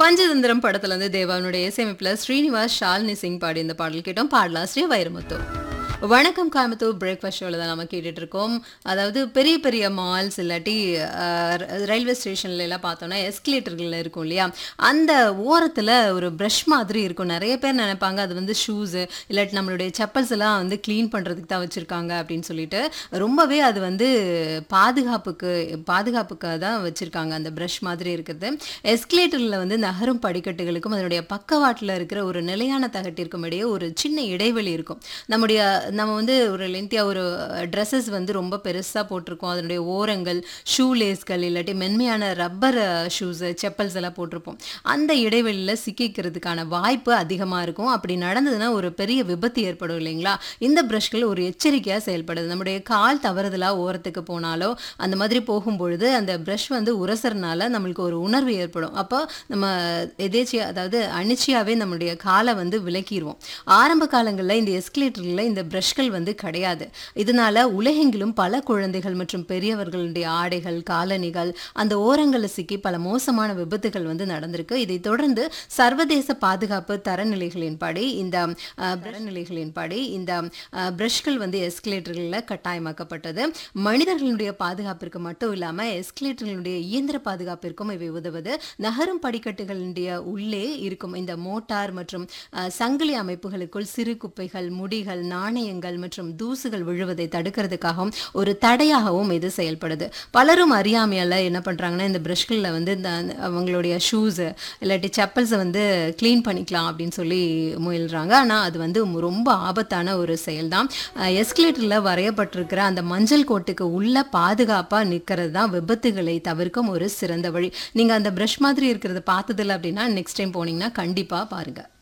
பஞ்சதந்திரம் படத்துல இருந்து தேவானுடைய இசையமைப்புல ஸ்ரீனிவாஸ் ஷாலினி சிங் பாடி இந்த பாடல் கேட்டோம் பாடலாசிரியர் வைரமுத்து வணக்கம் கோயம்புத்தூர் பிரேக்ஃபாஸ்ட் ஷோவில் தான் நம்ம கேட்டுட்டு இருக்கோம் அதாவது பெரிய பெரிய மால்ஸ் இல்லாட்டி அஹ், ரயில்வே ஸ்டேஷன்ல எல்லாம் பார்த்தோம்னா எஸ்கலேட்டர்கள் இருக்கும் இல்லையா அந்த ஓரத்தில் ஒரு ப்ரஷ் மாதிரி இருக்கும் நிறைய பேர் நினைப்பாங்க அது வந்து ஷூஸு இல்லாட்டி நம்மளுடைய செப்பல்ஸ் எல்லாம் வந்து க்ளீன் பண்ணுறதுக்கு தான் வச்சுருக்காங்க அப்படின்னு சொல்லிட்டு ரொம்பவே அது வந்து பாதுகாப்புக்கு பாதுகாப்புக்காக தான் வச்சுருக்காங்க அந்த ப்ரஷ் மாதிரி இருக்கிறது எஸ்கலேட்டரில் வந்து நகரும் படிக்கட்டுகளுக்கும் அதனுடைய பக்கவாட்டில் இருக்கிற ஒரு நிலையான தகட்டிற்கும் இடையே ஒரு சின்ன இடைவெளி இருக்கும் நம்முடைய நம்ம வந்து ஒரு லென்த்தியாக ஒரு ட்ரெஸ்ஸஸ் வந்து ரொம்ப பெருசாக போட்டிருக்கோம் அதனுடைய ஓரங்கள் ஷூ லேஸ்கள் இல்லாட்டி மென்மையான ரப்பர் ஷூஸு செப்பல்ஸ் எல்லாம் போட்டிருப்போம் அந்த இடைவெளியில் சிக்கிக்கிறதுக்கான வாய்ப்பு அதிகமாக இருக்கும் அப்படி நடந்ததுன்னா ஒரு பெரிய விபத்து ஏற்படும் இல்லைங்களா இந்த ப்ரஷ்கள் ஒரு எச்சரிக்கையாக செயல்படுது நம்முடைய கால் தவறுதலாக ஓரத்துக்கு போனாலோ அந்த மாதிரி போகும்பொழுது அந்த ப்ரஷ் வந்து உரசறனால நம்மளுக்கு ஒரு உணர்வு ஏற்படும் அப்போ நம்ம எதேச்சியா அதாவது அனிச்சையாகவே நம்மளுடைய காலை வந்து விலக்கிடுவோம் ஆரம்ப காலங்களில் இந்த எஸ்கலேட்டரில் இந்த ப்ரஷ்கள் வந்து கிடையாது இதனால உலகெங்கிலும் பல குழந்தைகள் மற்றும் பெரியவர்களுடைய ஆடைகள் காலணிகள் அந்த ஓரங்களில் சிக்கி பல மோசமான விபத்துகள் வந்து நடந்திருக்கு இதைத் தொடர்ந்து சர்வதேச பாதுகாப்பு தரநிலைகளின்படி இந்த அஹ், தரநிலைகளின்படி இந்த அஹ், ப்ரஷ்கள் வந்து எஸ்கலேட்டர்களில் கட்டாயமாக்கப்பட்டது மனிதர்களுடைய பாதுகாப்பிற்கு மட்டும் இல்லாமல் எஸ்கலேட்டர்களுடைய இயந்திர பாதுகாப்பிற்கும் இவை உதவுது நகரும் படிக்கட்டுகளுடைய உள்ளே இருக்கும் இந்த மோட்டார் மற்றும் அஹ், சங்கிலி அமைப்புகளுக்குள் சிறு குப்பைகள் முடிகள் நாணயங்கள் மற்றும் தூசுகள் விழுவதை தடுக்கிறதுக்காகவும் ஒரு தடையாகவும் இது செயல்படுது பலரும் அறியாமையால என்ன பண்றாங்கன்னா இந்த ப்ரஷ்களில் வந்து இந்த அவங்களுடைய ஷூஸு இல்லாட்டி செப்பல்ஸை வந்து க்ளீன் பண்ணிக்கலாம் அப்படின்னு சொல்லி முயல்றாங்க ஆனால் அது வந்து ரொம்ப ஆபத்தான ஒரு செயல் தான் எஸ்கலேட்டரில் வரையப்பட்டிருக்கிற அந்த மஞ்சள் கோட்டுக்கு உள்ள பாதுகாப்பாக நிற்கிறது தான் விபத்துகளை தவிர்க்கும் ஒரு சிறந்த வழி நீங்கள் அந்த ப்ரஷ் மாதிரி இருக்கிறத பார்த்ததில்ல அப்படின்னா நெக்ஸ்ட் டைம் போனீங்கன்னா கண்டிப்பாக பாருங்கள்